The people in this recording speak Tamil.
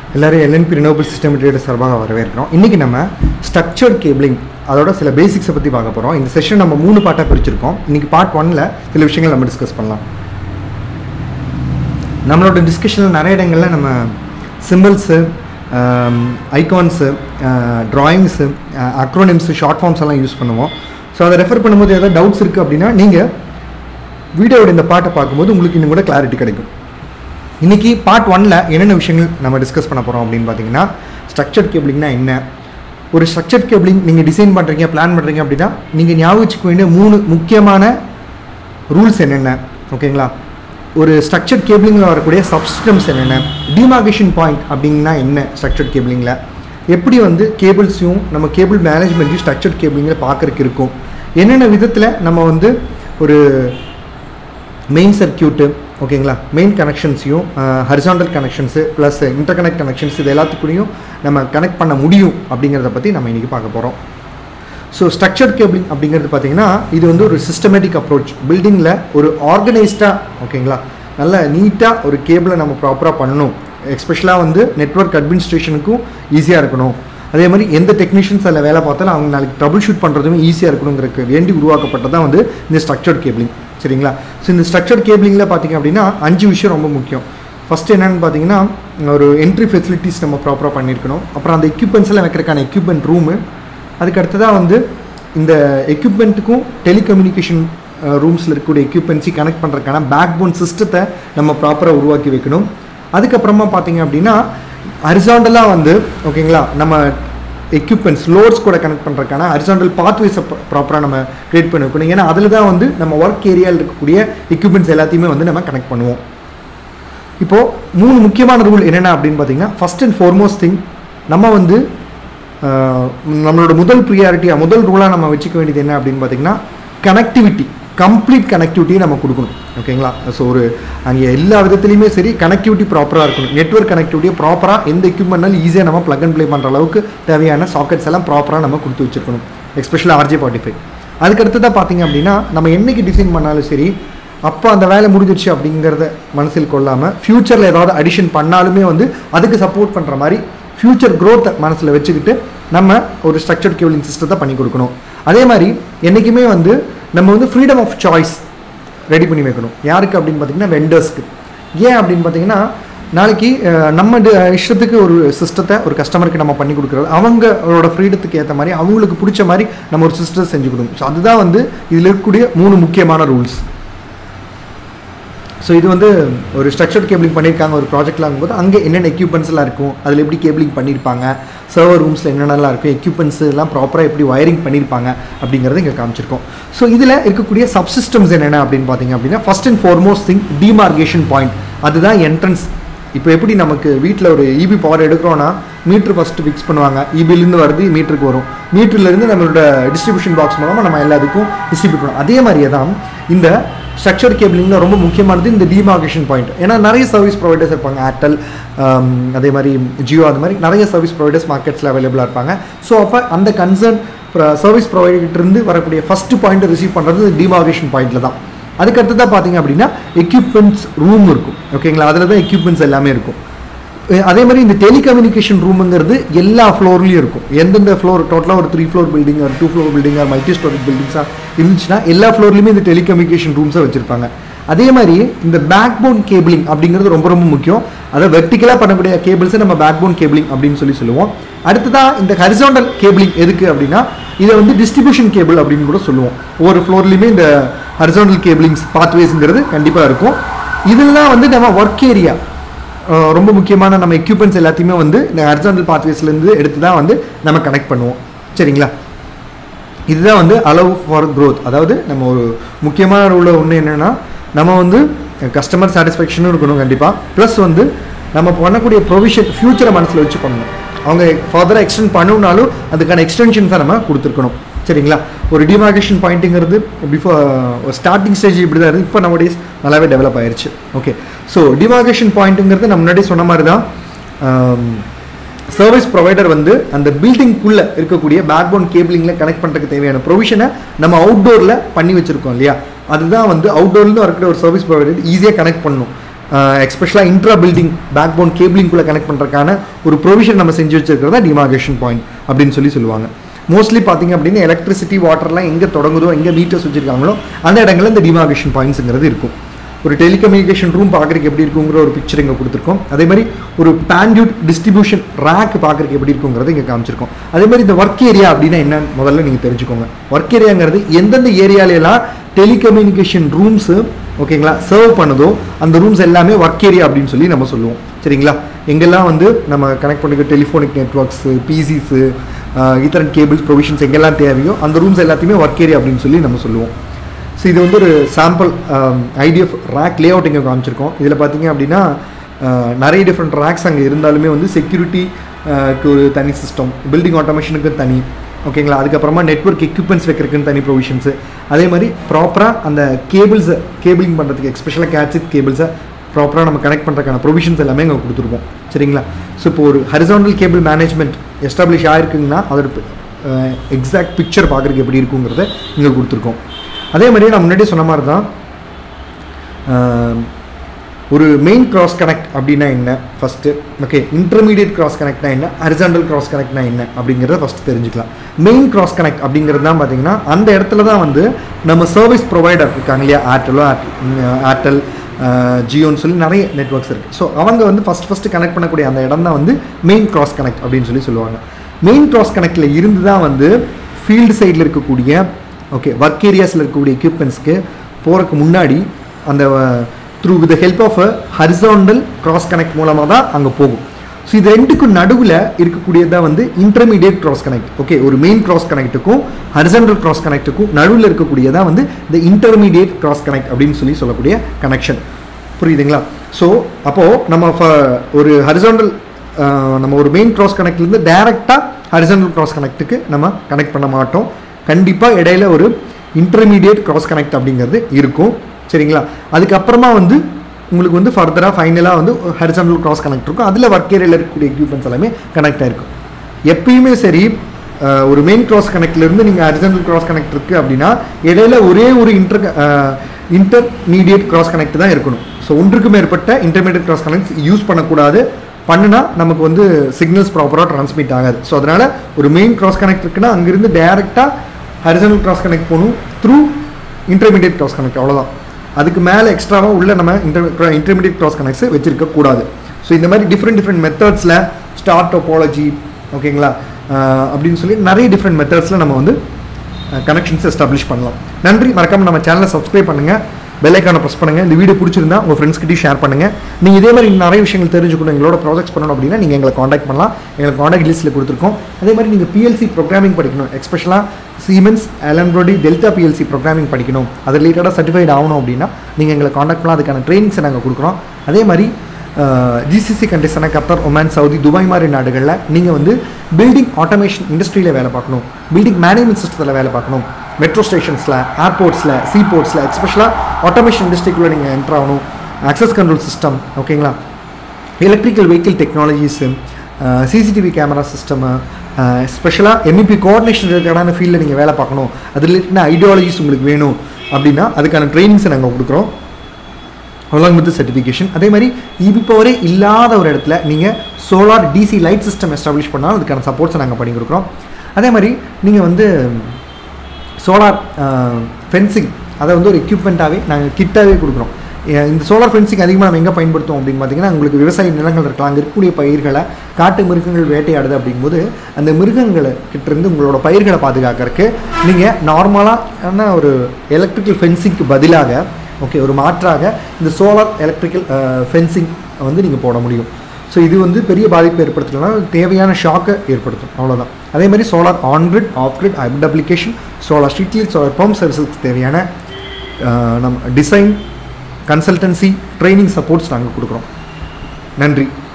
எல்லாரும் எல்என்பி ரினோபிள் சிஸ்டம் ட்ரேடர் சார்பாக வரவேற்கிறோம் இன்றைக்கி நம்ம ஸ்ட்ரக்சர்ட் கேபிளிங் அதோட சில பேசிக்ஸை பற்றி பார்க்க போகிறோம் இந்த செஷன் நம்ம மூணு பார்ட்டாக பிரிச்சிருக்கோம் இன்றைக்கி பார்ட் ஒன்ல சில விஷயங்கள் நம்ம டிஸ்கஸ் பண்ணலாம் நம்மளோட டிஸ்கஷனில் நிறைய இடங்களில் நம்ம symbols icons drawings acronyms short forms எல்லாம் யூஸ் பண்ணுவோம் ஸோ அதை ரெஃபர் பண்ணும்போது ஏதாவது டவுட்ஸ் இருக்குது அப்படின்னா நீங்கள் வீடியோவோட இந்த பாட்டை பார்க்கும்போது உங்களுக்கு இன்னும் கூட கிளாரிட்டி கிடைக்கும் இன்றைக்கி பார்ட் ஒனில் என்னென்ன விஷயங்கள் நம்ம டிஸ்கஸ் பண்ண போகிறோம் அப்படின்னு பார்த்தீங்கன்னா ஸ்ட்ரக்சர்ட் கேபிளிங்னா என்ன ஒரு ஸ்ட்ரக்சர்ட் கேபிளிங் நீங்கள் டிசைன் பண்ணுறீங்க பிளான் பண்ணுறீங்க அப்படின்னா நீங்கள் ஞாபகம் வச்சுக்க வேண்டிய மூணு முக்கியமான ரூல்ஸ் என்னென்ன ஓகேங்களா ஒரு ஸ்ட்ரக்சர்ட் கேபிளிங்கில் வரக்கூடிய சப்சிஸ்டம்ஸ் என்னென்ன டிமார்கேஷன் பாயிண்ட் அப்படின்னா என்ன ஸ்ட்ரக்சர்ட் கேபிளிங்கில் எப்படி வந்து கேபிள்ஸையும் நம்ம கேபிள் மேனேஜ்மெண்ட்டையும் ஸ்ட்ரக்சர்ட் கேபிளிங்கில் பார்க்குறக்கு இருக்கும் என்னென்ன விதத்தில் நம்ம வந்து ஒரு மெயின் சர்க்கியூட்டு ஓகேங்களா மெயின் கனெக்ஷன்ஸையும் horizontal connections plus interconnect connections இது எல்லாத்துக்கூடையும் நம்ம கனெக்ட் பண்ண முடியும் அப்படிங்கிறத பற்றி நம்ம இன்றைக்கி பார்க்க போகிறோம் ஸோ ஸ்ட்ரக்சர்ட் கேபிளிங் அப்படிங்கிறது பார்த்தீங்கன்னா இது வந்து ஒரு சிஸ்டமேட்டிக் அப்ரோச் பில்டிங்கில் ஒரு ஆர்கனைஸ்டாக ஓகேங்களா நல்ல நீட்டாக ஒரு கேபிளை நம்ம ப்ராப்பராக பண்ணணும் எஸ்பெஷலாக வந்து நெட்ஒர்க் அட்மினிஸ்ட்ரேஷனுக்கும் ஈஸியாக இருக்கணும் அதே மாதிரி எந்த டெக்னீஷியன்ஸ் அதில் வேலை பார்த்தாலும் அவங்க நாளைக்கு ட்ரபிள் ஷூட் பண்ணுறதுமே ஈஸியாக இருக்கணுங்கிறதுக்கு வேண்டி உருவாக்கப்பட்டதான் வந்து இந்த ஸ்ட்ரக்சர்ட் கேபிளிங் சரிங்களா ஸோ இந்த ஸ்ட்ரக்சர் கேபிளிங்கில் பார்த்தீங்க அப்படின்னா அஞ்சு விஷயம் ரொம்ப முக்கியம் ஃபஸ்ட்டு என்னென்னு பார்த்தீங்கன்னா ஒரு என்ட்ரி ஃபெசிலிட்டிஸ் நம்ம ப்ராப்பராக பண்ணியிருக்கணும் அப்புறம் அந்த எக்யூப்மெண்ட்ஸ் எல்லாம் வைக்கிறக்கான எக்யூப்மெண்ட் ரூமு அதுக்கு அடுத்ததாக வந்து இந்த எக்யூப்மெண்ட்டுக்கும் டெலிகம்யூனிகேஷன் ரூம்ஸில் இருக்கக்கூடிய எக்யூப்மெண்ட்ஸை கனெக்ட் பண்ணுறதுக்கான பேக் போன் சிஸ்டத்தை நம்ம ப்ராப்பராக உருவாக்கி வைக்கணும் அதுக்கப்புறமா பார்த்தீங்க அப்படின்னா ஹரிசாண்டலாக வந்து ஓகேங்களா நம்ம எக்யூப்மெண்ட்ஸ் லோட்ஸ் கூட கனெக்ட் பண்ணுறதுக்கான ஹரிசாண்டல் பாத்வேஸை ப்ராப்பராக நம்ம க்ரியேட் பண்ணி வைக்கணும் ஏன்னா அதில் தான் வந்து நம்ம ஒர்க் ஏரியாவில் இருக்கக்கூடிய எக்யூப்மெண்ட்ஸ் எல்லாத்தையுமே வந்து நம்ம கனெக்ட் பண்ணுவோம் இப்போது மூணு முக்கியமான ரூல் என்னென்ன அப்படின்னு பார்த்தீங்கன்னா ஃபஸ்ட் அண்ட் ஃபார்மோஸ்ட் திங் நம்ம வந்து நம்மளோட முதல் ப்ரியாரிட்டியாக முதல் ரூலாக நம்ம வச்சுக்க வேண்டியது என்ன அப்படின்னு பார்த்தீங்கன்னா கனெக்டிவிட்டி கம்ப்ளீட் கனெக்டிவிட்டியை நம்ம கொடுக்கணும் ஓகேங்களா ஸோ ஒரு அங்கே எல்லா விதத்துலையுமே சரி கனெக்டிவிட்டி ப்ராப்பராக இருக்கணும் நெட்ஒர்க் கனெக்டிவிட்டியை ப்ராப்பராக எந்த எக்யூப்மெண்ட்னாலும் ஈஸியாக நம்ம ப்ளக் அண்ட் ப்ளே பண்ணுற அளவுக்கு தேவையான சாக்கெட்ஸ் எல்லாம் ப்ராப்பராக நம்ம கொடுத்து வச்சுருக்கணும் எஸ்பெஷலாக ஆர்ஜி ஃபார்ட்டி ஃபைவ் அதுக்கடுத்ததாக பார்த்தீங்க அப்படின்னா நம்ம என்றைக்கு டிசைன் பண்ணாலும் சரி அப்போ அந்த வேலை முடிஞ்சிருச்சு அப்படிங்கிறத மனசில் கொள்ளாமல் ஃப்யூச்சரில் ஏதாவது அடிஷன் பண்ணாலுமே வந்து அதுக்கு சப்போர்ட் பண்ணுற மாதிரி ஃப்யூச்சர் க்ரோத்தை மனசில் வச்சுக்கிட்டு நம்ம ஒரு ஸ்ட்ரக்சர்ட் கேபிளிங் சிஸ்டத்தை பண்ணி கொடுக்கணும் அதே மாதிரி என்றைக்குமே வந்து நம்ம வந்து ஃப்ரீடம் ஆஃப் சாய்ஸ் ரெடி பண்ணி வைக்கணும் யாருக்கு அப்படின்னு பார்த்தீங்கன்னா வெண்டர்ஸ்க்கு ஏன் அப்படின்னு பார்த்தீங்கன்னா நாளைக்கு நம்ம இஷ்டத்துக்கு ஒரு சிஸ்டத்தை ஒரு கஸ்டமருக்கு நம்ம பண்ணி கொடுக்குறது அவங்களோட ஃப்ரீடத்துக்கு ஏற்ற மாதிரி அவங்களுக்கு பிடிச்ச மாதிரி நம்ம ஒரு சிஸ்டத்தை செஞ்சு கொடுக்கணும் ஸோ அதுதான் வந்து இதில் இருக்கக்கூடிய மூணு முக்கியமான ரூல்ஸ் ஸோ இது வந்து ஒரு ஸ்ட்ரக்சர்ட் கேபிளிங் பண்ணியிருக்காங்க ஒரு ப்ராஜெக்ட்லாம் ஆகும்போது அங்கே என்னென்ன எக்யூப்மெண்ட்ஸ்லாம் இருக்கும் அதில் எப்படி கேபிளிங் பண்ணியிருப்பாங்க சர்வர் ரூம்ஸில் என்னென்னலாம் இருக்கும் எக்யூப்மெண்ட்ஸ் எல்லாம் ப்ராப்பராக எப்படி ஒயரிங் பண்ணியிருப்பாங்க அப்படிங்கிறத இங்கே காமிச்சிருக்கோம் ஸோ இதில் இருக்கக்கூடிய சப்சிஸ்டம்ஸ் என்னென்ன அப்படின்னு பார்த்தீங்க அப்படின்னா first and foremost thing demarcation point அதுதான் என்ட்ரன்ஸ் இப்போ எப்படி நமக்கு வீட்டில் ஒரு இபி பவர் எடுக்கிறோன்னா மீட்ரு ஃபஸ்ட்டு ஃபிக்ஸ் பண்ணுவாங்க இபிலேருந்து வருது மீட்டருக்கு வரும் மீட்டர்லேருந்து நம்மளோட டிஸ்ட்ரிபியூஷன் பாக்ஸ் மூலமாக நம்ம எல்லாத்துக்கும் டிஸ்ட்ரிபியூட் பண்ணுவோம் அதே மாதிரியே தான் இந்த ஸ்ட்ரக்சர் கேபிளிங்கில் ரொம்ப முக்கியமானது இந்த டிமார்கேஷன் பாயிண்ட் ஏன்னா நிறைய சர்வீஸ் ப்ரொவைடர்ஸ் இருப்பாங்க ஏர்டெல் அதே மாதிரி ஜியோ அந்த மாதிரி நிறைய சர்வீஸ் ப்ரொவைடர்ஸ் மார்க்கெட்ஸில் அவைலபிளாக இருப்பாங்க ஸோ அப்போ அந்த கன்சர்ன் சர்வீஸ் ப்ரொவைடர்கிட்டருந்து வரக்கூடிய ஃபஸ்ட்டு பாயிண்ட் ரிசீவ் பண்ணுறது டிமார்கேஷன் பாயிண்டில் தான் அதுக்கு அடுத்ததாக பார்த்தீங்க அப்படின்னா எக்யூப்மெண்ட்ஸ் ரூம் இருக்கும் ஓகேங்களா அதில் தான் எக்யூப்மெண்ட்ஸ் எல்லாமே இருக்கும் அதே மாதிரி இந்த டெலிகம்யூனிகேஷன் ரூமுங்கிறது எல்லா ஃப்ளோர்லேயும் இருக்கும் எந்தெந்த ஃப்ளோர் டோட்டலாக ஒரு த்ரீ ஃப்ளோர் பில்டிங் ஒரு டூ ஃப்ளோர் பில்டிங் ஒரு மல்டி ஸ்டோரி பில்டிங்ஸாக இருந்துச்சுன்னா எல்லா ஃப்ளோர்லேயுமே இந்த டெலிகம்யூனிகேஷன் ரூம்ஸை வச்சுருப்பாங்க அதே மாதிரி இந்த பேக் போன் கேபிளிங் அப்படிங்கிறது ரொம்ப ரொம்ப முக்கியம் அதை வெர்டிக்கலாக பண்ணக்கூடிய கேபிள்ஸை நம்ம பேக் போன் கேபிளிங் அப்படின்னு சொல்லி சொல்லுவோம் அடுத்ததாக இந்த ஹரிசாண்டல் கேபிளிங் எதுக்கு அப்படின்னா இதை வந்து டிஸ்ட்ரிபியூஷன் கேபிள் அப்படின்னு கூட சொல்லுவோம் ஒவ்வொரு ஃப்ளோர்லேயுமே இந்த ஹரிசாண்டல் கேபிளிங்ஸ் பாத்வேஸுங்கிறது கண்டிப்பாக இருக்கும் இதெல்லாம் வந்து நம்ம ஒர்க் ஏரியா ரொம்ப முக்கியமான நம்ம எக்யூப்மெண்ட்ஸ் எல்லாத்தையுமே வந்து இந்த ஹரிசாண்டல் பாத்வேஸ்லேருந்து எடுத்து தான் வந்து நம்ம கனெக்ட் பண்ணுவோம் சரிங்களா இதுதான் வந்து அலவ் ஃபார் க்ரோத் அதாவது நம்ம ஒரு முக்கியமான உள்ள ஒன்று என்னென்னா நம்ம வந்து கஸ்டமர் சாட்டிஸ்ஃபேக்ஷனும் இருக்கணும் கண்டிப்பாக ப்ளஸ் வந்து நம்ம பண்ணக்கூடிய ப்ரொவிஷன் ஃப்யூச்சரை மனசில் வச்சு பண்ணணும் அவங்க ஃபர்தராக எக்ஸ்டெண்ட் பண்ணணுனாலும் அதுக்கான எக்ஸ்டென்ஷன்ஸை நம்ம கொடுத்துருக்கணும் சரிங்களா ஒரு டிமார்கேஷன் பாயிண்ட்டுங்கிறது பிஃபோர் ஒரு ஸ்டார்டிங் ஸ்டேஜ் இப்படி தான் இருக்குது இப்போ நம்ம டேஸ் நல்லாவே டெவலப் ஆயிடுச்சு ஓகே ஸோ டிமார்கேஷன் பாயிண்ட்டுங்கிறது நம்ம முன்னாடி சொன்ன மாதிரி தான் சர்வீஸ் ப்ரொவைடர் வந்து அந்த பில்டிங்குள்ளே இருக்கக்கூடிய பேக் போன் கேபிளிங்கில் கனெக்ட் பண்ணுறதுக்கு தேவையான ப்ரொவிஷனை நம்ம அவுட்டோரில் பண்ணி வச்சுருக்கோம் இல்லையா அதுதான் வந்து அவுட்டோர்லேருந்து வரக்கூடிய ஒரு சர்வீஸ் ப்ரொவைடர் ஈஸியாக கனெக்ட் பண்ணணும் எக்ஸ்பெஷலாக இன்ட்ரா பில்டிங் பேக் போன் கேபிளிங்குள்ளே கனெக்ட் பண்ணுறதுக்கான ஒரு ப்ரொவிஷன் நம்ம செஞ்சு வச்சிருக்கிறதா டிமார்கேஷன் பாயிண்ட் அப்படின்னு சொல்லி சொல்லுவாங்க மோஸ்ட்லி பார்த்தீங்க அப்படின்னா எலக்ட்ரிசிட்டி வாட்டர்லாம் எங்கே தொடங்குதோ எங்கே மீட்டர்ஸ் வச்சுருக்காங்களோ அந்த இடங்களில் இந்த டிமார்கேஷன் பாயிண்ட்ஸுங்கிறது இருக்கும் ஒரு டெலிகம்யூனிகேஷன் ரூம் பார்க்குறதுக்கு எப்படி இருக்குங்கிற ஒரு பிக்சர் இங்கே கொடுத்துருக்கோம் அதே மாதிரி ஒரு பேண்டியூட் டிஸ்ட்ரிபியூஷன் ரேக் பார்க்குறதுக்கு எப்படி இருக்குங்கிறத இங்கே காமிச்சிருக்கோம் அதே மாதிரி இந்த ஒர்க் ஏரியா அப்படின்னா என்னன்னு முதல்ல நீங்கள் தெரிஞ்சுக்கோங்க ஒர்க் ஏரியாங்கிறது எந்தெந்த ஏரியாலெல்லாம் டெலிகம்யூனிகேஷன் ரூம்ஸு ஓகேங்களா சர்வ் பண்ணுதோ அந்த ரூம்ஸ் எல்லாமே ஒர்க் ஏரியா அப்படின்னு சொல்லி நம்ம சொல்லுவோம் சரிங்களா எங்கெல்லாம் வந்து நம்ம கனெக்ட் பண்ணிக்க telephonic networks PCs ethernet cables provisions எங்கெல்லாம் தேவையோ அந்த ரூம்ஸ் எல்லாத்தையுமே ஒர்க் ஏரியா அப்படின்னு சொல்லி நம்ம சொல்லுவோம் ஸோ இது வந்து ஒரு sample IDF rack layout இங்கே காமிச்சிருக்கோம் இதில் பார்த்தீங்க அப்படின்னா அஹ், நிறைய டிஃப்ரெண்ட் ரேக்ஸ் அங்கே இருந்தாலுமே வந்து செக்யூரிட்டிக்கு ஒரு தனி சிஸ்டம் பில்டிங் ஆட்டோமேஷனுக்கு தனி ஓகேங்களா அதுக்கப்புறமா நெட்வொர்க் எக்யூப்மெண்ட்ஸ் வைக்கிறதுக்குன்னு தனி ப்ரொவிஷன்ஸு அதே மாதிரி ப்ராப்பராக அந்த கேபிள்ஸை கேபிளிங் பண்ணுறதுக்கு எஸ்பெஷலாக கேட்சிட் கேபிள்ஸை ப்ராப்பராக நம்ம கனெக்ட் பண்ணுறதுக்கான ப்ரொவிஷன்ஸ் எல்லாமே இங்கே கொடுத்துருப்போம் சரிங்களா ஸோ இப்போ ஒரு ஹரிசாண்டல் கேபிள் மேனேஜ்மெண்ட் எஸ்டாப்ளிஷ் ஆயிருக்குங்கன்னா அதோட எக்ஸாக்ட் பிக்சர் பார்க்குறதுக்கு எப்படி இருக்குங்கிறத இங்கே கொடுத்துருக்கோம் அதே மாதிரி நான் முன்னாடியே சொன்ன மாதிரி தான் ஆஹ், ஒரு மெயின் கிராஸ் கனெக்ட் அப்படின்னா என்ன ஃபஸ்ட்டு ஓகே இன்டர்மீடியட் கிராஸ் கனெக்ட்னா என்ன ஹரிசாண்டல் கிராஸ் கனெக்ட்னா என்ன அப்படிங்கிறத ஃபஸ்ட்டு தெரிஞ்சுக்கலாம் மெயின் கிராஸ் கனெக்ட் அப்படிங்கிறது தான் பார்த்தீங்கன்னா அந்த இடத்துல தான் வந்து நம்ம சர்வீஸ் ப்ரொவைடர் இருக்காங்க இல்லையா ஏர்டெலோ ஏர்டெல் ஜியோன்னு சொல்லி நிறைய நெட்ஒர்க்ஸ் இருக்குது ஸோ அவங்க வந்து ஃபஸ்ட் ஃபஸ்ட்டு கனெக்ட் பண்ணக்கூடிய அந்த இடம் தான் வந்து மெயின் கிராஸ் கனெக்ட் அப்படின்னு சொல்லி சொல்லுவாங்க மெயின் கிராஸ் கனெக்டில் இருந்து தான் வந்து ஃபீல்டு சைடில் இருக்கக்கூடிய ஓகே ஒர்க் ஏரியாஸில் இருக்கக்கூடிய எக்யூப்மெண்ட்ஸ்க்கு போகிறதுக்கு முன்னாடி அந்த through with help of a horizontal cross connect மூலமாக தான் அங்கே போகும் ஸோ இது ரெண்டுக்கும் நடுவில் இருக்கக்கூடியதான் வந்து இன்டர்மீடியட் கிராஸ் கனெக்ட் ஓகே ஒரு மெயின் கிராஸ் கனெக்ட்டுக்கும் ஹரிசாண்டல் கிராஸ் கனெக்ட்டுக்கும் நடுவில் இருக்கக்கூடியதான் வந்து இந்த இன்டர்மீடியட் கிராஸ் கனெக்ட் அப்படின்னு சொல்லி சொல்லக்கூடிய கனெக்ஷன் புரியுதுங்களா ஸோ அப்போது நம்ம ஃப- ஒரு ஹரிசாண்டல் நம்ம ஒரு மெயின் கிராஸ் கனெக்ட்லேருந்து டேரெக்டாக ஹரிசாண்டல் கிராஸ் கனெக்ட்டுக்கு நம்ம கனெக்ட் பண்ண மாட்டோம் கண்டிப்பாக இடையில ஒரு இன்டர்மீடியட் கிராஸ் கனெக்ட் அப்படிங்கிறது இருக்கும் சரிங்களா அதுக்கப்புறமா வந்து உங்களுக்கு வந்து ஃபர்தராக ஃபைனலாக வந்து ஹரிசாண்டல் கிராஸ் கனெக்ட் இருக்கும் அதில் ஒர்க் ஏரியாவில் இருக்கக்கூடிய எக்யூப்மெண்ட்ஸ் எல்லாமே கனெக்ட் ஆயிருக்கும் எப்பயுமே சரி அஹ், ஒரு மெயின் கிராஸ் கனெக்ட்லேருந்து நீங்கள் ஹரிசாண்டல் கிராஸ் கனெக்ட் இருக்குது அப்படின்னா இடையில ஒரே ஒரு இன்டர் இன்டர்மீடியட் கிராஸ் கனெக்ட் தான் இருக்கணும் ஸோ ஒன்றுக்கு மேற்பட்ட இன்டர்மீடியட் கிராஸ் கனெக்ட் யூஸ் பண்ணக்கூடாது பண்ணுனா நமக்கு வந்து சிக்னல்ஸ் ப்ராப்பராக ட்ரான்ஸ்மிட் ஆகாது ஸோ அதனால் ஒரு மெயின் கிராஸ் கனெக்ட் இருக்குன்னா அங்கேருந்து டேரெக்டாக ஹரிசாண்டல் கிராஸ் கனெக்ட் போகணும் த்ரூ இன்டர்மீடியட் கிராஸ் கனெக்ட் அவ்வளோதான் அதுக்கு மேலே எக்ஸ்ட்ராவாக உள்ள நம்ம இன்டர் இன்டர்மீடியட் கிராஸ் கனெக்ட்ஸ் வச்சிருக்க கூடாது ஸோ இந்த மாதிரி டிஃப்ரெண்ட் டிஃப்ரெண்ட் மெத்தட்ஸில் ஸ்டார் டோபாலஜி ஓகேங்களா அஹ் அப்படின்னு சொல்லி நிறைய டிஃப்ரெண்ட் மெத்தட்ஸில் நம்ம வந்து கனெக்ஷன்ஸ் எஸ்டாப்ளிஷ் பண்ணலாம் நன்றி மறக்காம நம்ம சேனலை சப்ஸ்கிரைப் பண்ணுங்கள் பெல் ஐக்கானை ப்ரெஸ் பண்ணுங்கள் இந்த வீடியோ பிடிச்சிருந்தா உங்கள் ஃப்ரெண்ட்ஸ்கிட்டையும் ஷேர் பண்ணுங்கள் நீங்கள் இதே மாதிரி நிறைய விஷயங்கள் தெரிஞ்சுக்கணும் எங்களோட ப்ராஜெக்ட்ஸ் பண்ணணும் அப்படின்னா நீங்கள் எங்களை காண்டாக்ட் பண்ணலாம் எங்களுக்கு காண்டாக்ட் லிஸ்ட்டில் கொடுத்துருக்கோம் அதே மாதிரி நீங்கள் பிஎல்சி ப்ரோக்ராமிங் படிக்கணும் எக்ஸ்பெஷலாக Siemens Allen Bradley Delta PLC programming படிக்கணும் அது ரிலேட்டடாக சர்டிஃபைட் ஆகணும் அப்படின்னா நீங்கள் எங்களை காண்டாக்ட் பண்ணலாம் அதுக்கான ட்ரைனிங்ஸை நாங்கள் கொடுக்குறோம் அதே மாதிரி ஜிசிசி கண்ட்ரிஸான கத்தார் ஒமான் சவுதி துபாய் மாதிரி நாடுகளில் நீங்கள் வந்து பில்டிங் ஆட்டோமேஷன் இண்டஸ்ட்ரியில் வேலை பார்க்கணும் பில்டிங் மேனேஜ்மெண்ட் சிஸ்டத்தில் வேலை பார்க்கணும் மெட்ரோ ஸ்டேஷன்ஸில் ஏர்போர்ட்ஸில் சீபோர்ட்ஸில் எக்ஸ்பெஷலாக ஆட்டோமேஷன் இண்டஸ்ட்ரிக்குள்ளே நீங்கள் என்ட்ரு ஆகணும் அக்சஸ் கண்ட்ரோல் சிஸ்டம் ஓகேங்களா electrical vehicle technologies CCTV camera system ஸ்பெஷலாக எம்இபி கோஆர்டினேஷன் ரிலேட்டடான ஃபீல்டில் நீங்கள் வேலை பார்க்கணும் அது ரிலேட்டடான ஐடியாலஜிஸ் உங்களுக்கு வேணும் அப்படின்னா அதுக்கான ட்ரைனிங்ஸை நாங்கள் கொடுக்குறோம் அலாங் வித் சர்டிஃபிகேஷன் அதே மாதிரி இபி பவரே இல்லாத ஒரு இடத்துல நீங்கள் solar DC light system establish பண்ணாலும் அதுக்கான சப்போர்ட்ஸை நாங்கள் பண்ணி கொடுக்குறோம் அதே மாதிரி நீங்கள் வந்து சோலார் ஃபென்சிங் அதை வந்து ஒரு எக்யூப்மெண்ட்டாகவே நாங்கள் கிட்டாகவே கொடுக்குறோம் அஹ் இந்த சோலார் ஃபென்சிங் அதிகமாக நம்ம எங்கே பயன்படுத்துவோம் அப்படின்னு பார்த்தீங்கன்னா உங்களுக்கு விவசாய நிலங்கள் இருக்கலாம் அங்கே இருக்கக்கூடிய பயிர்களை காட்டு மிருகங்கள் வேட்டையாடுது அப்படிங்கும்போது அந்த மிருகங்களை கிட்டேருந்து உங்களோட பயிர்களை பாதுகாக்கிறதுக்கு நீங்கள் நார்மலான ஒரு எலக்ட்ரிக்கல் ஃபென்சிங்க்கு பதிலாக ஓகே ஒரு மாற்றாக இந்த சோலார் எலக்ட்ரிக்கல் ஃபென்சிங் வந்து நீங்கள் போட முடியும் ஸோ இது வந்து பெரிய பாதிப்பு ஏற்படுத்தலாம் தேவையான ஷாக்கை ஏற்படுத்தும் அவ்வளோதான் அதே மாதிரி solar on grid off grid hybrid application solar street light solar pump சர்வீஸுக்கு தேவையான அஹ், நம்ம டிசைன் கன்சல்டன்சி ட்ரைனிங் சப்போர்ட்ஸ் நாங்கள் கொடுக்குறோம் நன்றி